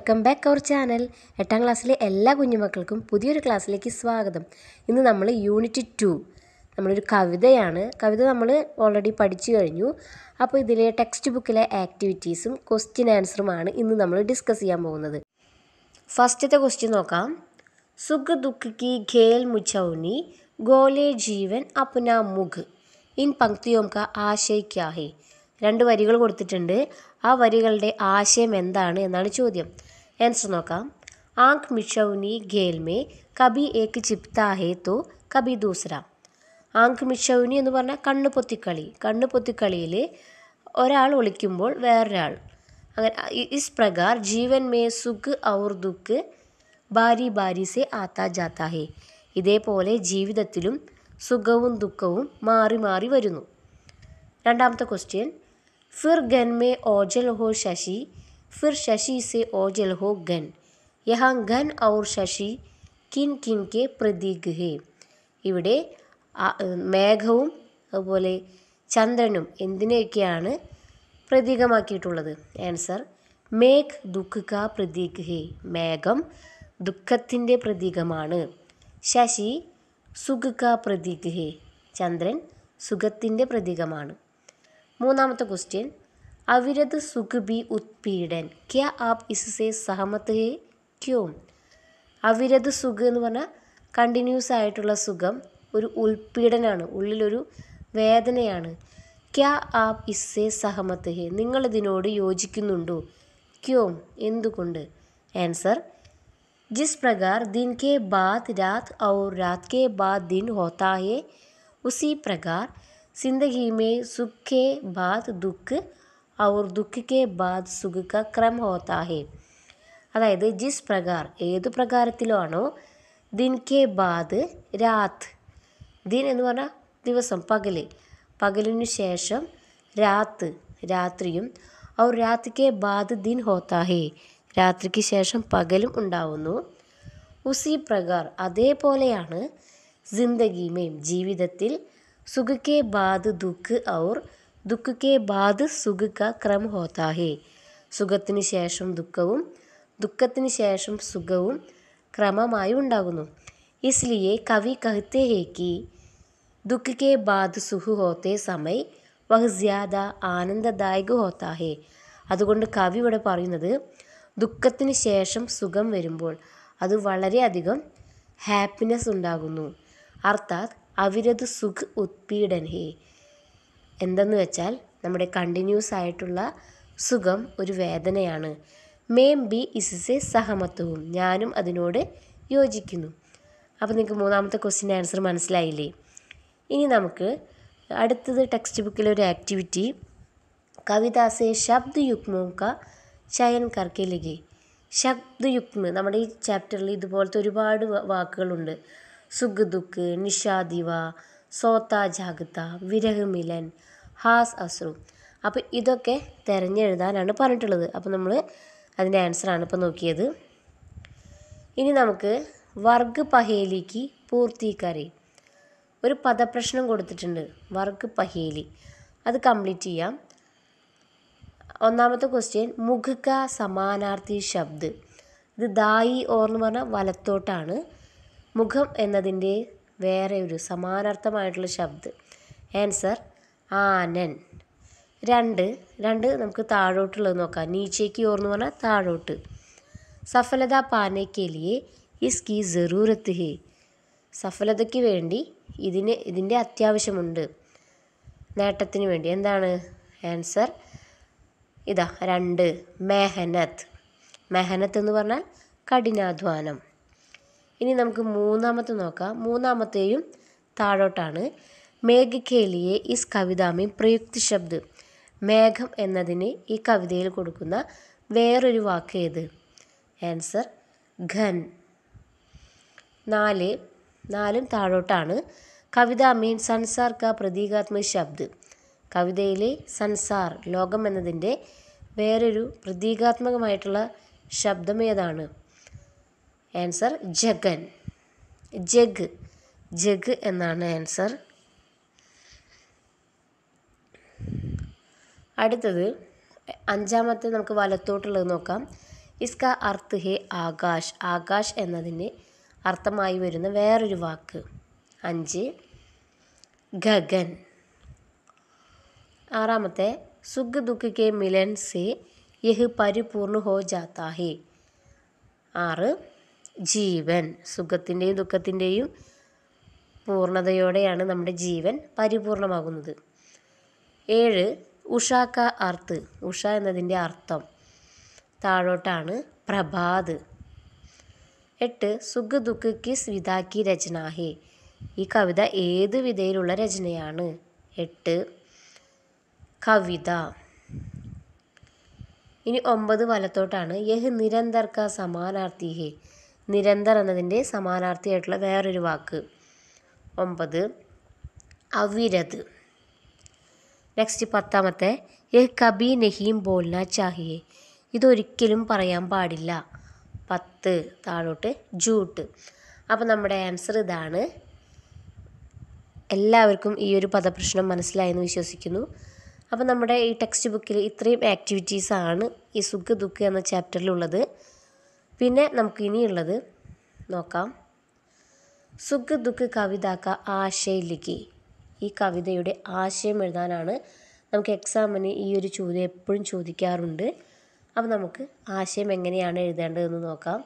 welcome back our channel എട്ടാം ക്ലാസ്സിലെ എല്ലാ കുഞ്ഞുമക്കൾക്കും പുതിയൊരു ക്ലാസ്സിലേക്ക് സ്വാഗതം ഇന്ന് നമ്മൾ യൂണിറ്റ് ടു നമ്മളൊരു കവിതയാണ് കവിത നമ്മൾ ഓൾറെഡി പഠിച്ചു കഴിഞ്ഞു അപ്പോൾ ഇതിലെ ടെക്സ്റ്റ് ബുക്കിലെ ആക്ടിവിറ്റീസും ക്വസ്റ്റ്യൻ ആൻസറുമാണ് ഇന്ന് നമ്മൾ ഡിസ്കസ് ചെയ്യാൻ പോകുന്നത് ഫസ്റ്റത്തെ ക്വസ്റ്റ്യൻ നോക്കാം സുഖ ദുഃഖ കി ഖേൽ മുച്ചൗനി ഗോലെ ജീവൻ അപ്ന മുഖ് ഇൻ പങ്ക്തിയോം കാ ആശയ് ക്യാ ഹേ രണ്ട് വരികൾ കൊടുത്തിട്ടുണ്ട് ആ വരികളുടെ ആശയം എന്താണ് എന്നാണ് ചോദ്യം ആൻസർ നോക്കാം ആങ്ക് മിഷൗനി ഖേൽ മേ കബി ഏക്ക് ചിപ്താ ഹേ തോ കബി ദൂസര ആങ്ക് മിഷൗനി എന്ന് പറഞ്ഞാൽ കണ്ണ് പൊത്തിക്കളി കണ്ണ് പൊത്തിക്കളിയിൽ ഒരാൾ ഒളിക്കുമ്പോൾ വേറൊരാൾ അങ്ങനെ ഇ- ഇസ് പ്രകാർ ജീവൻ മേ സുഖ് ഔർ ദുഃഖ് ബാരി ബാരി സെ ആത്താ ജാത്താ ഹേ ഇതേപോലെ ജീവിതത്തിലും സുഖവും ദുഃഖവും മാറി മാറി വരുന്നു രണ്ടാമത്തെ ക്വസ്റ്റ്യൻ ഫിർ ഗൻ മേ ഓജൽ ഹോ ശശി ഫിർ ശശി സെ ഓജൽ ഹോ ഗൻ യഹാ ഗൻ ഔർ ശശി കിൻ കിൻ കെ പ്രതീക് ഹേ ഇവിടെ ആ- മേഘവും അതുപോലെ ചന്ദ്രനും എന്തിനെയൊക്കെയാണ് പ്രതീകമാക്കിയിട്ടുള്ളത് ആൻസർ മേഘ് ദുഃഖ കാ പ്രതീക് ഹേ മേഘം ദുഃഖത്തിൻ്റെ പ്രതീകമാണ് ശശി സുഖ കാ പ്രതീക് ഹേ ചന്ദ്രൻ സുഖത്തിൻ്റെ പ്രതീകമാണ് മൂന്നാമത്തെ ക്വസ്റ്റ്യൻ അവിരത് സുഖ് ബി ഉത്പീഡൻ ക്യാ ആപ് ഇസ്സെ സഹമത്ത് ഹേ ക്യോം അവിരത് സുഖം എന്ന് പറഞ്ഞാൽ കണ്ടിന്യൂസ് ആയിട്ടുള്ള സുഖം ഒരു ഉൾപീഡനാണ് ഉള്ളിലൊരു വേദനയാണ് ക്യാ ആപ് ഇസ്സെ സഹമത്ത് ഹേ നിങ്ങളിതിനോട് യോജിക്കുന്നുണ്ടോ ക്യോം എന്തുകൊണ്ട് ആൻസർ जिस प्रकार दिन के बाद रात और रात के बाद दिन होता है उसी प्रकार जिंदगी में सुख के बाद दुख और दुख के बाद सुख का क्रम होता है അതായത് ജിസ് പ്രകാർ ഏതു പ്രകാരത്തിലാണോ ദിൻ കെ ബാദ് രാത് ദിൻ എന്ന് പറഞ്ഞാൽ ദിവസം പകല് പകലിനു ശേഷം രാത്ത് രാത്രിയും ഔർ രാത് കെ ബാദ് ദിൻ ഹോത്താ ഹേ രാത്രിക്ക് ശേഷം പകലും ഉണ്ടാവുന്നു ഉസി പ്രകാർ അതേപോലെയാണ് ജിന്ദഗിമേം ജീവിതത്തിൽ സുഖ കെ ബാദ് ദുഃഖ് ഔർ ദുഃഖ് കെ ബാദ് സുഖ ക ക്രമ ഹോത്താ ഹേ സുഖത്തിന് ശേഷം ദുഃഖവും ദുഃഖത്തിന് ശേഷം സുഖവും ക്രമമായി ഉണ്ടാകുന്നു ഇസ്ലിയെ കവി കഹത്തെ ഹേ കി दुख के बाद സുഖ് ഹോത്തെ സമയ് വഹ് ജ്യാദ ആനന്ദദായക ഹോത്താ ഹേ അതുകൊണ്ട് കവി ഇവിടെ പറയുന്നത് ദുഃഖത്തിന് ശേഷം സുഖം വരുമ്പോൾ അത് വളരെയധികം ഹാപ്പിനെസ് ഉണ്ടാകുന്നു അർത്ഥാത് അവിരത് സുഖ് ഉത്പീഡൻ ഹേ എന്തെന്ന് വെച്ചാൽ നമ്മുടെ കണ്ടിന്യൂസ് ആയിട്ടുള്ള സുഖം ഒരു വേദനയാണ് മേം ബി ഇസിസെ സഹമത്വവും ഞാനും അതിനോട് യോജിക്കുന്നു അപ്പോൾ നിങ്ങൾക്ക് മൂന്നാമത്തെ ക്വസ്റ്റ്യൻ ആൻസർ മനസ്സിലായില്ലേ ഇനി നമുക്ക് അടുത്തത് ടെക്സ്റ്റ് ബുക്കിലെ ഒരു ആക്ടിവിറ്റി കവിത സെ ശബ്ദ യുഗ്മോ കാ ചയൻ കർക്കെ ലഗെ ശബ്ദ യുഗ്മ നമ്മുടെ ഈ ചാപ്റ്ററിൽ ഇതുപോലത്തെ ഒരുപാട് വ- വാക്കുകളുണ്ട് സുഖ് ദുഃഖ് നിഷാദിവ സോത്ത ജാഗ്രത വിരഹ് മിലൻ ഹാസ് അസ്രു അപ്പോൾ ഇതൊക്കെ തിരഞ്ഞെഴുതാനാണ് പറഞ്ഞിട്ടുള്ളത് അപ്പോൾ നമ്മൾ അതിൻ്റെ ആൻസറാണ് ഇപ്പോൾ നോക്കിയത് ഇനി നമുക്ക് വർഗ് പഹേലിക്ക് പൂർത്തീകരി ഒരു പദപ്രശ്നം കൊടുത്തിട്ടുണ്ട് വർഗ് പഹേലി അത് കംപ്ലീറ്റ് ചെയ്യാം ഒന്നാമത്തെ ക്വസ്റ്റ്യൻ മുഖക സമാനാർത്ഥി ശബ്ദ് ഇത് ദായി ഓർ എന്ന് പറഞ്ഞാൽ വലത്തോട്ടാണ് മുഖം എന്നതിൻ്റെ വേറെ ഒരു സമാനാർത്ഥമായിട്ടുള്ള ശബ്ദ് ആൻസർ ആനൻ രണ്ട് രണ്ട് നമുക്ക് താഴോട്ടുള്ളത് നോക്കാം നീച്ചേക്ക് ഓർ എന്ന് പറഞ്ഞാൽ താഴോട്ട് സഫലത പാനെ കെ ലിയെ ഇസ്കി ജറൂരത്ത് ഹേ സഫലതയ്ക്ക് വേണ്ടി ഇതിന് ഇതിൻ്റെ അത്യാവശ്യമുണ്ട് നേട്ടത്തിന് വേണ്ടി എന്താണ് ആൻസർ ഇതാ രണ്ട് മെഹനത്ത് മെഹനത്ത് എന്ന് പറഞ്ഞാൽ കഠിനാധ്വാനം ഇനി നമുക്ക് മൂന്നാമത്തെ നോക്കാം മൂന്നാമത്തെയും താഴോട്ടാണ് മേഘ കേലിയെ ഇസ് കവിതാമേ പ്രയുക്തി ശബ്ദ് മേഘം എന്നതിന് ഈ കവിതയിൽ കൊടുക്കുന്ന വേറൊരു വാക്ക് ഏത് ആൻസർ ഘൻ നാല് നാലും താഴോട്ടാണ് കവിത മീൻ സൻസാർ കാ പ്രതീകാത്മക ശബ്ദ് കവിതയിലെ സൻസാർ ലോകം എന്നതിൻ്റെ വേറൊരു പ്രതീകാത്മകമായിട്ടുള്ള ശബ്ദം ഏതാണ് ആൻസർ ജഗൻ ജഗ് ജഗ് എന്നാണ് ആൻസർ അടുത്തത് അഞ്ചാമത്തെ നമുക്ക് വലത്തോട്ടുള്ളത് നോക്കാം ഇസ്ക അർത്ഥ് ഹേ ആകാശ് ആകാശ് എന്നതിന് അർത്ഥമായി വരുന്ന വേറൊരു വാക്ക് അഞ്ച് ഗഗൻ ആറാമത്തെ സുഖ ദുഃഖ കെ മിലൻ സെ യഹ് പരിപൂർണ ഹോ ജാത്താ ഹേ ആറ് ജീവൻ സുഖത്തിൻ്റെയും ദുഃഖത്തിൻ്റെയും പൂർണ്ണതയോടെയാണ് നമ്മുടെ ജീവൻ പരിപൂർണമാകുന്നത് ഏഴ് ഉഷാക്ക അർത്ത് ഉഷ എന്നതിൻ്റെ അർത്ഥം താഴോട്ടാണ് പ്രഭാത് എട്ട് സുഖ ദുഃഖ കിസ് വിധാക്കി രചനാഹേ ഈ കവിത ഏത് വിധയിലുള്ള രചനയാണ് എട്ട് കവിത ഇനി ഒമ്പത് വലത്തോട്ടാണ് യഹ് നിരന്തർ ക സമാനാർത്ഥി ഹേ നിരന്തർ എന്നതിൻ്റെ സമാനാർത്ഥിയായിട്ടുള്ള വേറൊരു വാക്ക് ഒമ്പത് അവിരത് നെക്സ്റ്റ് പത്താമത്തെ യഹ് കബി നഹീം ബോൾന ചാഹിയെ ഇതൊരിക്കലും പറയാൻ പാടില്ല പത്ത് താഴോട്ട് ജൂട്ട് അപ്പോൾ നമ്മുടെ ആൻസർ ഇതാണ് എല്ലാവർക്കും ഈ ഒരു പദപ്രശ്നം മനസ്സിലായെന്ന് വിശ്വസിക്കുന്നു അപ്പോൾ നമ്മുടെ ഈ ടെക്സ്റ്റ് ബുക്കിൽ ഇത്രയും ആക്ടിവിറ്റീസാണ് ഈ സുഖ ദുഃഖ എന്ന ചാപ്റ്ററിലുള്ളത് പിന്നെ നമുക്ക് ഇനിയുള്ളത് നോക്കാം സുഖ ദുഃഖ കവിതാക്ക ആശയിലേക്ക് ഈ കവിതയുടെ ആശയം എഴുതാനാണ് നമുക്ക് എക്സാമിന് ഈ ഒരു ചോദ്യം എപ്പോഴും ചോദിക്കാറുണ്ട് അപ്പോൾ നമുക്ക് ആശയം എങ്ങനെയാണ് എഴുതേണ്ടതെന്ന് നോക്കാം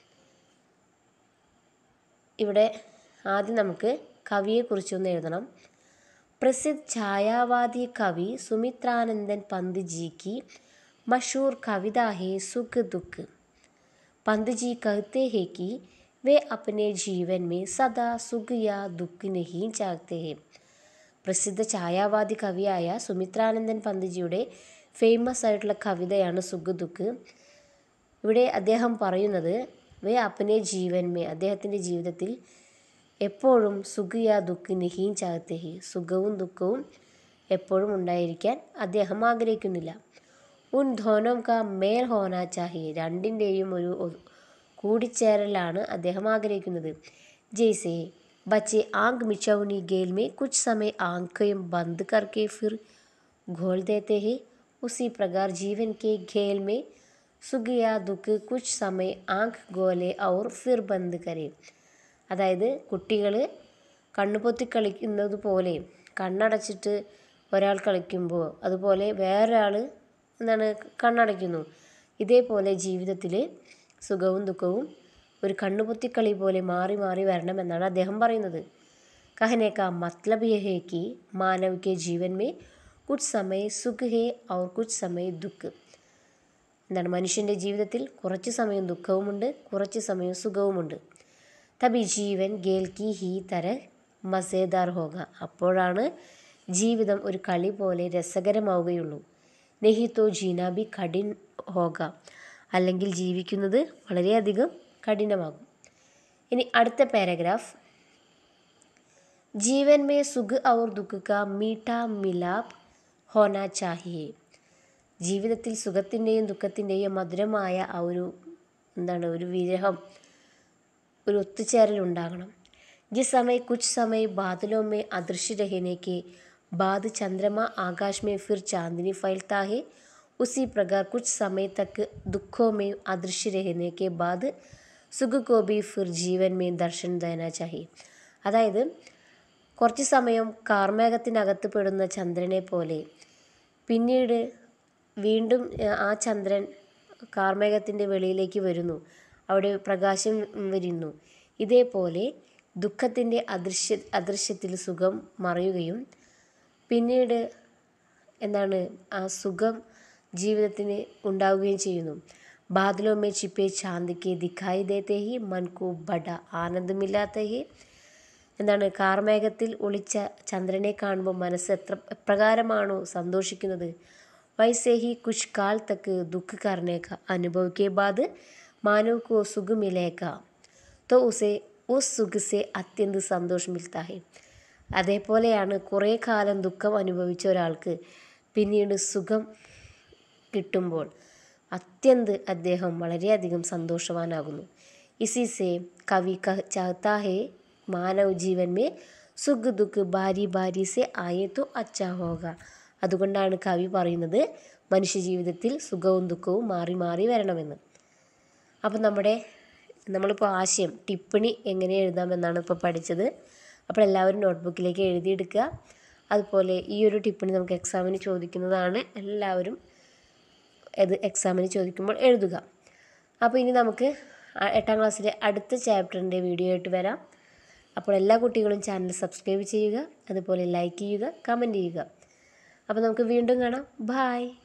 ഇവിടെ ആദ്യം നമുക്ക് കവിയെക്കുറിച്ചൊന്ന് എഴുതണം प्रसिद्ध छायावादी कवि सुमित्रानंदन पंत जी की मशहूर कविता है सुख दुख पंत जी कहते हैं कि वे अपने जीवन में सदा सुख या दुख नहीं चाहते हैं പ്രസിദ്ധ ഛായാവാദി കവിയായ സുമിത്രാനന്ദൻ പന്ത്ജിയുടെ ഫേമസ് ആയിട്ടുള്ള കവിതയാണ് സുഖ് ദുഃഖ് ഇവിടെ അദ്ദേഹം പറയുന്നത് വേ അപ്പനെ ജീവൻ മേ അദ്ദേഹത്തിൻ്റെ ജീവിതത്തിൽ എപ്പോഴും സുഖിയ ദുഃഖ് നിഹീൻ ചാകത്തേഹി സുഖവും ദുഃഖവും എപ്പോഴും ഉണ്ടായിരിക്കാൻ അദ്ദേഹം ആഗ്രഹിക്കുന്നില്ല ഉൻ ധോനം കാ മേൽ ഹോന ചാഹി രണ്ടിൻ്റെയും ഒരു ഒ- കൂടിച്ചേരലാണ് അദ്ദേഹം ആഗ്രഹിക്കുന്നത് ജയ്സെ बच्चे आंख मिचौनी गेल में कुछ समय आंखें बंद करके फिर घोल देते हैं उसी प्रकार जीवन के खेल में सुख या दुख कुछ समय आंख गोले और फिर बंद करे അതായത് കുട്ടികൾ കണ്ണുപൊത്തി കളിക്കുന്നത് പോലെ കണ്ണടച്ചിട്ട് ഒരാൾ കളിക്കുമ്പോൾ അതുപോലെ വേറൊരാൾ എന്താണ് കണ്ണടയ്ക്കുന്നു ഇതേപോലെ ജീവിതത്തിൽ സുഖവും ദുഃഖവും ഒരു കണ്ണുപൊത്തിക്കളി പോലെ മാറി മാറി വരണമെന്നാണ് അദ്ദേഹം പറയുന്നത് कहने का मतलब यह है कि मानव के जीवन में कुछ समय सुख है और कुछ समय ദുഃഖ് എന്താണ് മനുഷ്യൻ്റെ ജീവിതത്തിൽ കുറച്ച് സമയം ദുഃഖവുമുണ്ട് കുറച്ച് സമയം സുഖവുമുണ്ട് തബി ജീവൻ ഗേൽ കി ഹി തര മസേദാർ ഹോക അപ്പോഴാണ് ജീവിതം ഒരു കളി പോലെ രസകരമാവുകയുള്ളൂ നെഹി തോ ജീന ബി കഠിൻ ഹോക അല്ലെങ്കിൽ ജീവിക്കുന്നത് വളരെയധികം കഠിനമാകും ഇനി അടുത്ത പാരഗ്രാഫ് जीवन में सुख और दुख का मीठा मिलाप होना चाहिए ജീവിതത്തിൽ സുഖത്തിൻ്റെയും ദുഃഖത്തിൻ്റെയും മധുരമായ ആ ഒരു എന്താണ് ഒരു വിരഹം ഒരു ഒത്തുചേരൽ ഉണ്ടാകണം जिस समय कुछ समय बादलों में अदृश्य रहने के बाद चंद्रमा आकाश में फिर चांदनी फैलता है उसी प्रकार कुछ समय तक दुखों में अदृश्य रहने के बाद सुख को भी फिर जीवन में दर्शन देना चाहिए അതായത് കുറച്ച് സമയം കാർമേഘത്തിനകത്ത് പെടുന്ന ചന്ദ്രനെ പോലെ പിന്നീട് വീണ്ടും ഏഹ്, ആ ചന്ദ്രൻ കാർമേഘത്തിൻ്റെ വെളിയിലേക്ക് വരുന്നു അവിടെ പ്രകാശം വരുന്നു ഇതേപോലെ ദുഃഖത്തിൻ്റെ അദൃശ്യ അദൃശ്യത്തിൽ സുഖം മറയുകയും പിന്നീട് എന്താണ് ആ സുഖം ജീവിതത്തിന് ഉണ്ടാവുകയും ചെയ്യുന്നു ബാദലോं में छिपे चांद के दिखाई देते ही मन को बड़ा आनंद मिलाते ही എന്താണ് കാർമേഘത്തിൽ ഒളിച്ച ചന്ദ്രനെ കാണുമ്പോൾ മനസ്സ് എത്ര എപ്രകാരമാണോ സന്തോഷിക്കുന്നത് വൈസേ ഹി കുछ काल तक दुख करने का अनुभव के बाद मानव को सुख मिलेगा तो उसे उस सुख से अत्यंत സന്തോഷം मिलता है അതേപോലെയാണ് കുറേ കാലം ദുഃഖം അനുഭവിച്ച ഒരാൾക്ക് പിന്നീട് സുഖം കിട്ടുമ്പോൾ അത്യന്ത് അദ്ദേഹം വളരെയധികം സന്തോഷവാനാകുന്നു ഇസി സെ കവി കഹ ചാഹത്താ ഹേ മാനവ് ജീവൻ മേ സുഖ് ദുഃഖ് ബാരി ബാരി സെ ആയേ തോ അച്ഛാ ഹോക അതുകൊണ്ടാണ് കവി പറയുന്നത് മനുഷ്യ ജീവിതത്തിൽ സുഖവും ദുഃഖവും മാറി മാറി വരണമെന്ന് അപ്പോൾ നമ്മുടെ നമ്മളിപ്പോൾ ആശയം ടിപ്പണി എങ്ങനെ എഴുതാമെന്നാണ് ഇപ്പോൾ പഠിച്ചത് അപ്പോൾ എല്ലാവരും നോട്ട്ബുക്കിലേക്ക് എഴുതിയെടുക്കുക അതുപോലെ ഈ ഒരു ടിപ്പണി നമുക്ക് എക്സാമിന് ചോദിക്കുന്നതാണ് എല്ലാവരും ഇത് എക്സാമിന് ചോദിക്കുമ്പോൾ എഴുതുക അപ്പോൾ ഇനി നമുക്ക് എട്ടാം ക്ലാസ്സിലെ അടുത്ത ചാപ്റ്ററിൻ്റെ വീഡിയോ ആയിട്ട് വരാം അപ്പോൾ എല്ലാ കുട്ടികളും ചാനൽ സബ്സ്ക്രൈബ് ചെയ്യുക അതുപോലെ ലൈക്ക് ചെയ്യുക കമൻറ്റ് ചെയ്യുക അപ്പോൾ നമുക്ക് വീണ്ടും കാണാം ബായ്